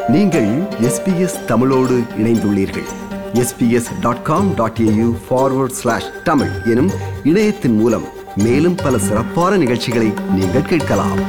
நீங்கள் எஸ்பிஎஸ் தமிழோடு இணைந்துள்ளீர்கள் SBS dot com dot AU forward slash Tamil எனும் இணையத்தின் மூலம் மேலும் பல சிறப்பான நிகழ்ச்சிகளை நீங்கள் கேட்கலாம்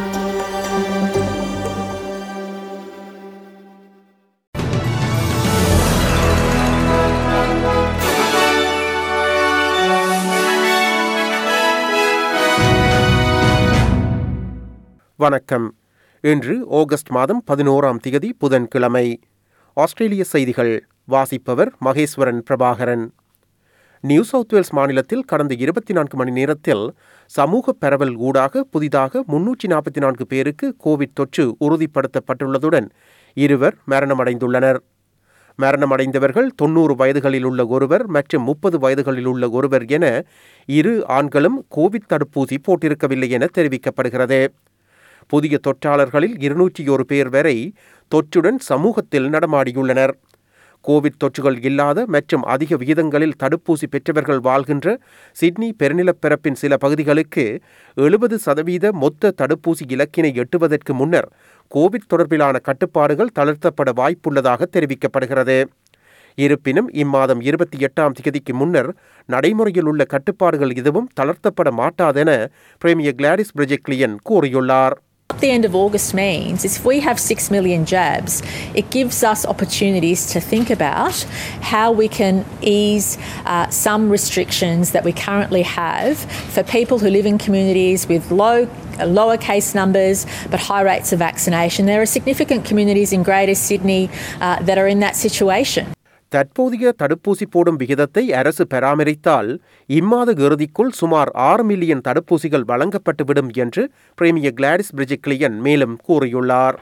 வணக்கம் இன்று ஆகஸ்ட் மாதம் பதினோராம் திகதி புதன்கிழமை ஆஸ்திரேலிய செய்திகள் வாசிப்பவர் Maheswaran Prabhakaran New South Wales மாநிலத்தில் கடந்த இருபத்தி நான்கு மணி நேரத்தில் சமூக பரவல் ஊடாக புதிதாக முன்னூற்றி நாற்பத்தி நான்கு பேருக்கு கோவிட் தொற்று உறுதிப்படுத்தப்பட்டுள்ளதுடன் இருவர் மரணமடைந்துள்ளனர் மரணமடைந்தவர்கள் தொன்னூறு வயதுகளில் உள்ள ஒருவர் மற்றும் முப்பது வயதுகளில் உள்ள ஒருவர் என இரு ஆண்களும் கோவிட் தடுப்பூசி போட்டிருக்கவில்லை என தெரிவிக்கப்படுகிறது புதிய தொற்றாளர்களில் இருநூற்றி ஒரு பேர் வரை தொற்றுடன் சமூகத்தில் நடமாடியுள்ளனர் கோவிட் தொற்றுகள் இல்லாத மற்றும் அதிக விகிதங்களில் தடுப்பூசி பெற்றவர்கள் வாழ்கின்ற சிட்னி பெருநிலப்பரப்பின் சில பகுதிகளுக்கு எழுபது சதவீத மொத்த தடுப்பூசி இலக்கினை எட்டுவதற்கு முன்னர் கோவிட் தொடர்பிலான கட்டுப்பாடுகள் தளர்த்தப்பட வாய்ப்புள்ளதாக தெரிவிக்கப்படுகிறது இருப்பினும் இம்மாதம் இருபத்தி எட்டாம் தேதிக்கு முன்னர் நடைமுறையில் உள்ள கட்டுப்பாடுகள் எதுவும் தளர்த்தப்பட மாட்டாதென பிரேமியர் கிளாடிஸ் பிரிஜெக்லியன் கூறியுள்ளார் What the end of August means is if we have 6 million jabs, it gives us opportunities to think about how we can ease uh, some restrictions that we currently have for people who live in communities with low lower case numbers but high rates of vaccination. There are significant communities in Greater Sydney uh, that are in that situation. தற்போதைய தடுப்பூசி போடும் விகிதத்தை அரசு பராமரித்தால் இம்மாத இறுதிக்குள் சுமார் ஆறு million தடுப்பூசிகள் வழங்கப்பட்டுவிடும் என்று பிரேமியர் கிளாடிஸ் பிரிஜிக்லியன் மேலும் கூறியுள்ளார்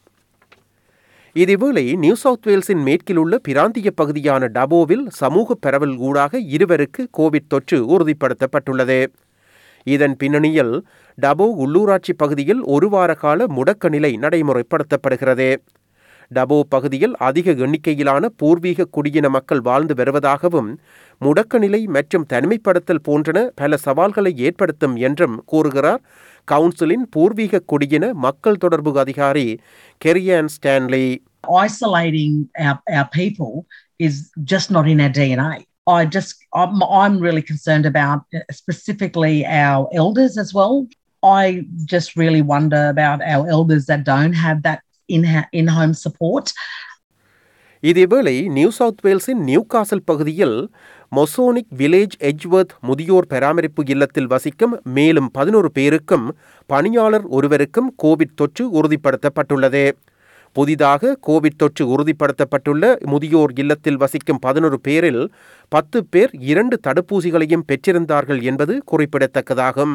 இதேவேளை நியூ சவுத் வேல்ஸின் மேற்கில் உள்ள பிராந்திய பகுதியான டபோவில் சமூக பரவல் ஊடாக இருவருக்கு கோவிட் தொற்று உறுதிப்படுத்தப்பட்டுள்ளது இதன் பின்னணியில் டபோ உள்ளூராட்சி பகுதியில் ஒரு வார கால முடக்க நிலை நடைமுறைப்படுத்தப்படுகிறது டபோ பகுதியில் அதிக எண்ணிக்கையிலான பூர்வீக குடியின மக்கள் வாழ்ந்து வருவதாகவும் முடக்க நிலை மற்றும் தனிமைப்படுத்தல் போன்றன பல சவால்களை ஏற்படுத்தும் என்றும் கூறுகிறார் கவுன்சிலின் பூர்வீக குடியின மக்கள் தொடர்பு அதிகாரி Kerryann Stanley isolating our, our people is just not in our DNA. I just, I'm, I'm really concerned about specifically our elders as well. I just really wonder about our elders that don't have that in, in home support. இதேவேளை New South வேல்ஸின் Newcastle பகுதியில் Masonic village எஜ்வர்த் முதியோர் பராமரிப்பு இல்லத்தில் வசிக்கும் மேலும் பதினோரு பேருக்கும் பணியாளர் ஒருவருக்கும் கோவிட் தொற்று உறுதிப்படுத்தப்பட்டுள்ளது புதிதாக கோவிட் தொற்று உறுதிப்படுத்தப்பட்டுள்ள முதியோர் இல்லத்தில் வசிக்கும் பதினொரு பேரில் பத்து பேர் இரண்டு தடுப்பூசிகளையும் பெற்றிருந்தார்கள் என்பது குறிப்பிடத்தக்கதாகும்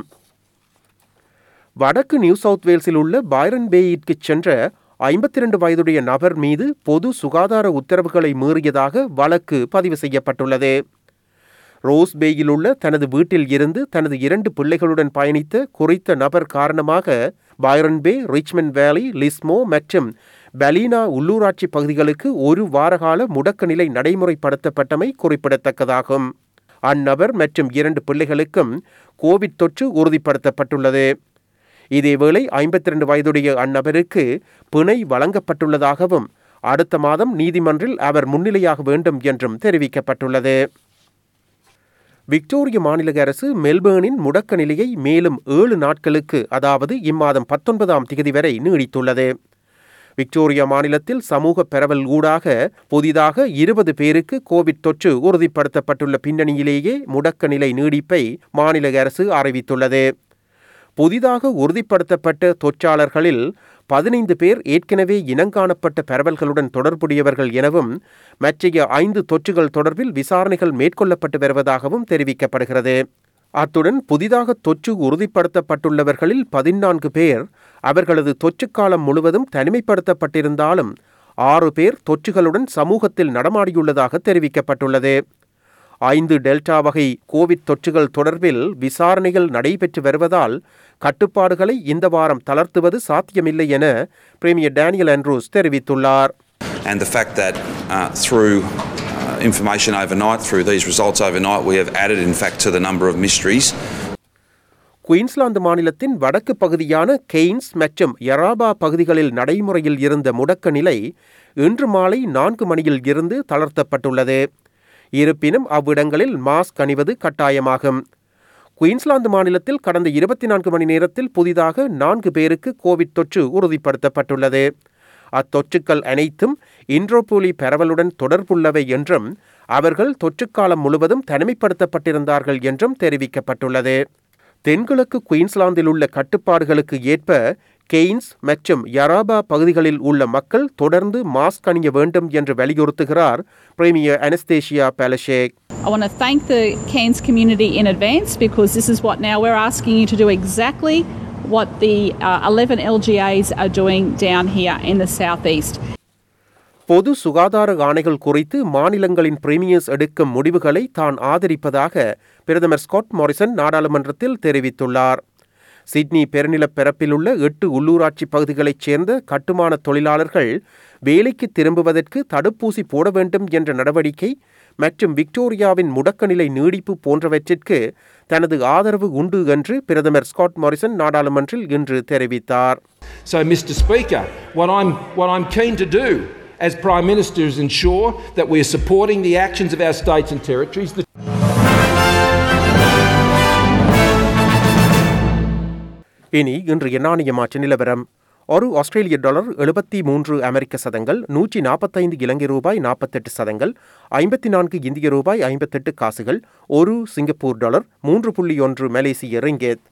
வடக்கு நியூ சவுத் வேல்ஸில் உள்ள பைரன் பேயிற்கு சென்ற ஐம்பத்தி இரண்டு வயதுடைய நபர் மீது பொது சுகாதார உத்தரவுகளை மீறியதாக வழக்கு பதிவு செய்யப்பட்டுள்ளது ரோஸ் பேயில் உள்ள தனது வீட்டில் இருந்து தனது இரண்டு பிள்ளைகளுடன் பயணித்த குறித்த நபர் காரணமாக பைரன் பே ரிச்மண்ட் வேலி லிஸ்மோ மற்றும் பலீனா உள்ளூராட்சி பகுதிகளுக்கு ஒரு வாரகால முடக்க நிலை நடைமுறைப்படுத்தப்பட்டமை குறிப்பிடத்தக்கதாகும் அந்நபர் மற்றும் இரண்டு பிள்ளைகளுக்கும் கோவிட் தொற்று உறுதிப்படுத்தப்பட்டுள்ளது இதேவேளை ஐம்பத்தி ரெண்டு வயதுடைய அந்நபருக்கு பிணை வழங்கப்பட்டுள்ளதாகவும் அடுத்த மாதம் நீதிமன்றில் அவர் முன்னிலையாக வேண்டும் என்றும் தெரிவிக்கப்பட்டுள்ளது விக்டோரிய மாநில அரசு மெல்பேர்னின் முடக்க நிலையை மேலும் ஏழு நாட்களுக்கு அதாவது இம்மாதம் பத்தொன்பதாம் தேதி வரை நீடித்துள்ளது விக்டோரியா மாநிலத்தில் சமூக பரவல் ஊடாக புதிதாக இருபது பேருக்கு கோவிட் தொற்று உறுதிப்படுத்தப்பட்டுள்ள பின்னணியிலேயே முடக்க நிலை நீடிப்பை மாநில அரசு அறிவித்துள்ளது புதிதாக உறுதிப்படுத்தப்பட்ட தொற்றாளர்களில் பதினைந்து பேர் ஏற்கனவே இனங்காணப்பட்ட பரவல்களுடன் தொடர்புடையவர்கள் எனவும் மற்றைய ஐந்து தொற்றுகள் தொடர்பில் விசாரணைகள் மேற்கொள்ளப்பட்டு வருவதாகவும் தெரிவிக்கப்படுகிறது அத்துடன் புதிதாக தொற்று உறுதிப்படுத்தப்பட்டுள்ளவர்களில் பதினான்கு பேர் அவர்களது தொற்றுக்காலம் முழுவதும் தனிமைப்படுத்தப்பட்டிருந்தாலும் ஆறு பேர் தொற்றுகளுடன் சமூகத்தில் நடமாடியுள்ளதாக தெரிவிக்கப்பட்டுள்ளது ஐந்து டெல்டா வகை கோவிட் தொற்றுகள் தொடர்பில் விசாரணைகள் நடைபெற்று வருவதால் கட்டுப்பாடுகளை இந்த வாரம் தளர்த்துவது சாத்தியமில்லை என பிரேமியர் டேனியல் ஆண்ட்ரூஸ் தெரிவித்துள்ளார் And the fact that uh, through uh, information overnight, through these results overnight, we have added, in fact, to the number of mysteries. Queensland மாநிலத்தின் வடக்கு பகுதியான கெய்ன்ஸ் மற்றும் யராபா பகுதிகளில் நடைமுறையில் இருந்த முடக்க நிலை இன்று மாலை நான்கு மணியில் இருந்து தளர்த்தப்பட்டுள்ளது இருப்பினும் அவ்விடங்களில் மாஸ்க் அணிவது கட்டாயமாகும் குயின்ஸ்லாந்து மாநிலத்தில் கடந்த இருபத்தி நான்கு மணி நேரத்தில் புதிதாக நான்கு பேருக்கு கோவிட் தொற்று உறுதிப்படுத்தப்பட்டுள்ளது அத்தொற்றுக்கள் அனைத்தும் இன்ட்ரோபோலி பரவலுடன் தொடர்புள்ளவை என்றும் அவர்கள் தொற்றுக்காலம் முழுவதும் தனிமைப்படுத்தப்பட்டிருந்தார்கள் என்றும் தெரிவிக்கப்பட்டுள்ளது தென்கிழக்கு குயின்ஸ்லாந்தில் உள்ள கட்டுப்பாடுகளுக்கு ஏற்ப கெய்ன்ஸ் மற்றும் யராபா பகுதிகளில் உள்ள மக்கள் தொடர்ந்து மாஸ்க் அணிய வேண்டும் என்று வலியுறுத்துகிறார் premier Annastacia Palaszczuk I want to thank the Cairns community in advance because this is what now we're asking you to do exactly what the uh, 11 LGAs are doing down here in the southeast. பொது சுகாதார ஆணைகள் குறித்து மாநிலங்களின் premieres எடுக்கும் முடிவுகளை தான் ஆதரிப்பதாக பிரதமர் ஸ்காட் மாரிசன் நாடாளுமன்றத்தில் தெரிவித்துள்ளார் சிட்னி பெருநிலப் பரப்பில் உள்ள எட்டு உள்ளூராட்சி பகுதிகளைச் சேர்ந்த கட்டுமான தொழிலாளர்கள் வேலைக்கு திரும்புவதற்கு தடுப்பூசி போட வேண்டும் என்ற நடவடிக்கை மற்றும் விக்டோரியாவின் முடக்கநிலை நீடிப்பு போன்றவற்றிற்கு தனது ஆதரவு உண்டு என்று பிரதமர் ஸ்காட் மாரிசன் நாடாளுமன்றில் இன்று தெரிவித்தார் So, Mr. Speaker, what I'm, what I'm keen to do as Prime Minister is ensure that we are supporting the actions of our states and territories. The இனி இன்று நாணய மாற்று நிலவரம் ஒரு ஆஸ்திரேலிய டாலர் எழுபத்தி மூன்று அமெரிக்க சதங்கள் நூற்றி நாற்பத்தைந்து இலங்கை ரூபாய் நாற்பத்தெட்டு சதங்கள் ஐம்பத்தி நான்கு இந்திய ரூபாய் ஐம்பத்தெட்டு காசுகள் ஒரு சிங்கப்பூர் டாலர் மூன்று புள்ளி ஒன்று மலேசிய ரிங்கேத்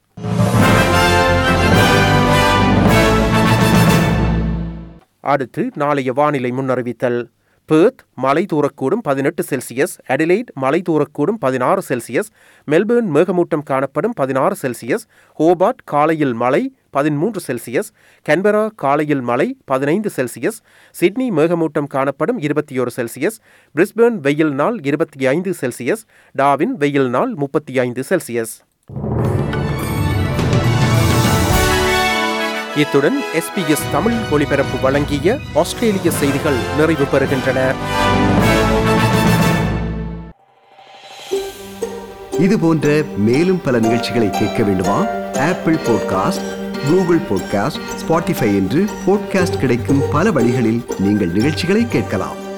அடுத்து நாளைய வானிலை முன்னறிவித்தல் பேர்த் மலை தூரக்கூடும் பதினெட்டு செல்சியஸ் அடிலைட் மலை தூரக்கூடும் பதினாறு செல்சியஸ் மெல்பேர்ன் மேகமூட்டம் காணப்படும் பதினாறு செல்சியஸ் ஹோபார்ட் காலையில் மழை பதிமூன்று செல்சியஸ் கன்பரா காலையில் மழை பதினைந்து செல்சியஸ் சிட்னி மேகமூட்டம் காணப்படும் இருபத்தி ஒரு செல்சியஸ் பிரிஸ்பேர்ன் வெயில் நாள் இருபத்தி ஐந்து செல்சியஸ் டாவின் வெயில் நாள் முப்பத்தி ஐந்து செல்சியஸ் இத்துடன் எஸ்பிஎஸ் தமிழ் ஒலிபரப்பு வழங்கிய ஆஸ்திரேலிய செய்திகள் நிறைவு பெறுகின்றன இது போன்ற மேலும் பல நிகழ்ச்சிகளை கேட்க வேண்டுமா Apple podcast Google podcast Spotify என்று பாட்காஸ்ட் கிடைக்கும் பல வழிகளில் நீங்கள் நிகழ்ச்சிகளை கேட்கலாம்